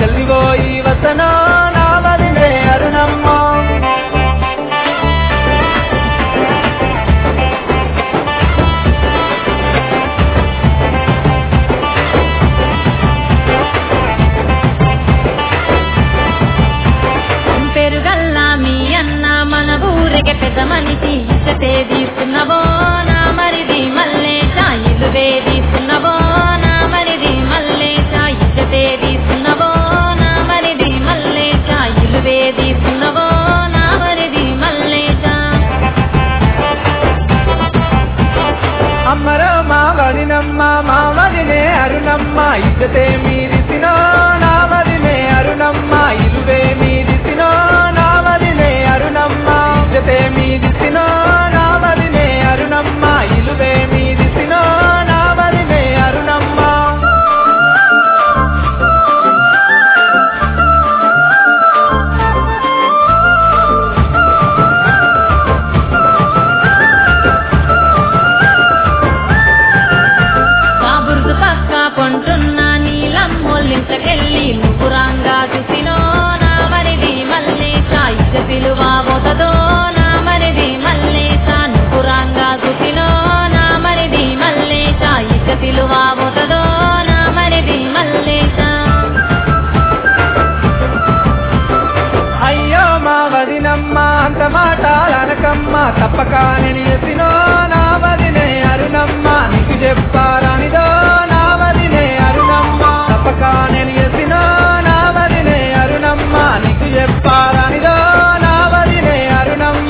జల్దిపోయి వసనో నా వదిలే అరుణమ్మ పెరుగల్లా మీ అన్న మన ఊరికి పెద్ద మనిషి ఇచ్చతే తీసుకున్నవో నా మరిది మల్లేశ ఇల్లు వేధిస్తున్నవో నా మరిది మల్లేశ ఇచ్చతే తీసుకున్నవో నా మరిది మల్లేశ ఇల్లు వేధిస్తున్నవో నా మరిది మల్లేశ అమ్మరో మా వదినమ్మ మా వదినే అరుణమ్మ ఇద్దతే మీరిసినో నా వదినే అరుణమ్మ ఇరువే మీరిసినో నా వదినే అరుణమ్మ ఇద్దతే మీరిసినో నా వదినే అరుణమ్మ ఇలువే మీరిసినో నా వదినే అరుణమ్మ కాబుర్దు పక్క కొంటున్న నీలమ్మొల్లించకెళ్ళి నువ్వు రంగా చూసినో నా మరిది మల్లేశ ఇచ్చ పిలువ పోతదో నా మరిది మల్లేశ నువ్వు రంగా చూసినో నా మరిది మల్లేశ ఇచ్చ పిలువ పోతదో నా మరిది మల్లేశ అయ్యో మా వదినమ్మ అంత మాట అనకమ్మ తప్పక నేను ఎసినో నా వదినే అరుణమ్మ నీకు చెప్పారనిదో నా వదినే అరుణమ్మ తప్పక నేను ఎసినో నా వదినే అరుణమ్మ నీకు చెప్పారనిదో నా వదినే అరుణమ్మ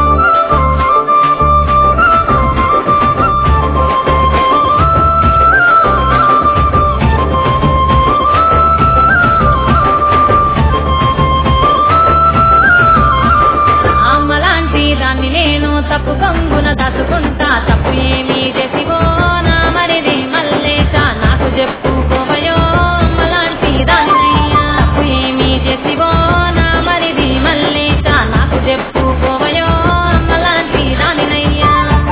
అమ్మలాంటి దాన్ని నేను తప్పు గంగున దాచుకుంటా తప్పు ఏమీ చేసివో నా మరిది మల్లేశ నాకు చెప్పుకోవయో అమ్మలాంటి దాన్నయ్యా తప్పు ఏమీ చేసివో నా మరిది మల్లేశ నాకు చెప్పుకోవయో అమ్మలాంటి దానినయ్యా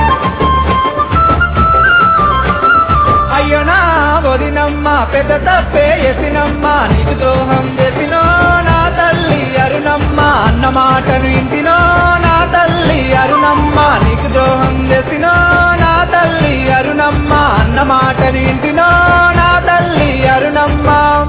అయ్యో నా వదినమ్మ పెద్ద తప్పే ఎసినమ్మ నీకు ద్రోహం చేసినో నా తల్లి అరుణమ్మ అన్న మాటను ఇంటినో నా తల్లి అరుణమ్మ నీకు ద్రోహం చేసినో నా తల్లి అరుణమ్మ అన్న మాటను ఇంటినో నా తల్లి అరుణమ్మ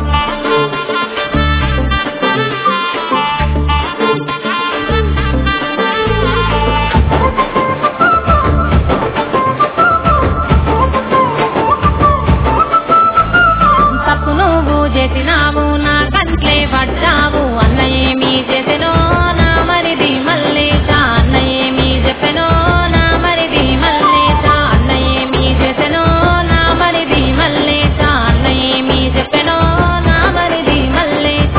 తప్పు నువ్వు చేసినావు నా కంట్లే పడ్డావు అన్న ఏమీ చేసెనో నా మరిది మల్లేశ అన్న ఏమీ చెప్పెనో నా మరిది మల్లేశ అన్న ఏమీ చేసెనో నా మరిది మల్లేశ అన్న ఏమీ చెప్పెనో నా మరిది మల్లేశ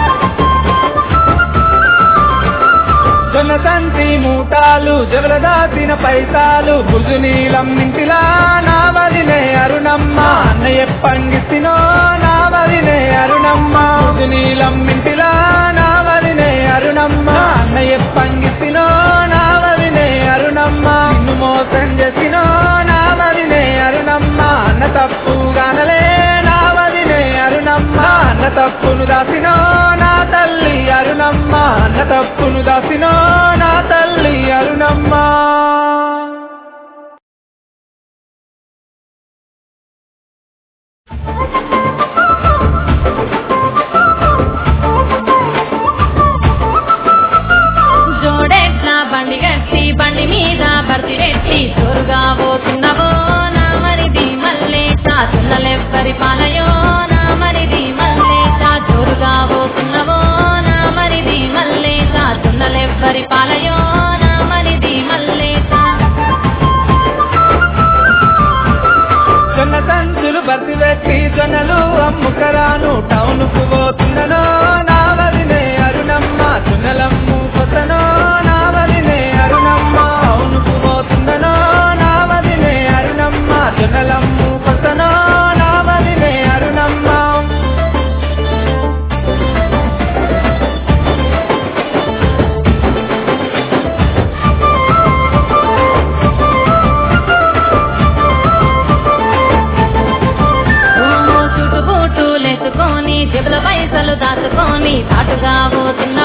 జొన్న తంతి మూటాలు జవల దాచిన పైసాలు భుజు నీలం ఇంటిలా నా వదినే అరుణమ్మ అన్నయ్య పంగిసినో నా వదినే అరుణమ్మ భుజు నీలం ఇంటిలా నా వదినే అరుణమ్మ అన్నయ్య పంగిసినో నా వదినే అరుణమ్మ నిన్ను మోసం చేసినో నా వదినే అరుణమ్మ అన్న తప్పు గానలే నా వదినే అరుణమ్మ అన్న తప్పును దాసినో నా తల్లి అరుణమ్మ అన్న తప్పును దాసినో నా తల్లి అరుణమ్మ జోడెట్ల బండి గట్టి బండి మీద భర్తి పెట్టి జోరుగా పోతున్నవో నా మరిది మల్లేశ తున్నలెవ్వరి పాలయో నా మరిది మల్లేశ జోరుగా పోతున్నవో నా మరిది మల్లేశ తున్నలెవ్వరి పాలయో నా మరిది మల్లేశ జొన్న సంచులు భర్తి పెట్టి జొన్నలు అమ్ముకరాను టౌన్ కు పోతున్ననో నా వదినే అరుణమ్మ జొన్నలమ్ము కొత్తనో నా వదినే అరుణమ్మ టౌన్ కు పోతున్ననో నా వదినే అరుణమ్మ జొన్నలమ్ము కొత్తనో నా వదినే అరుణమ్మ నువ్వు చుట్టుబూటు లేసుకో కళ్ళు దాచుకొని తాటుగా పోతున్న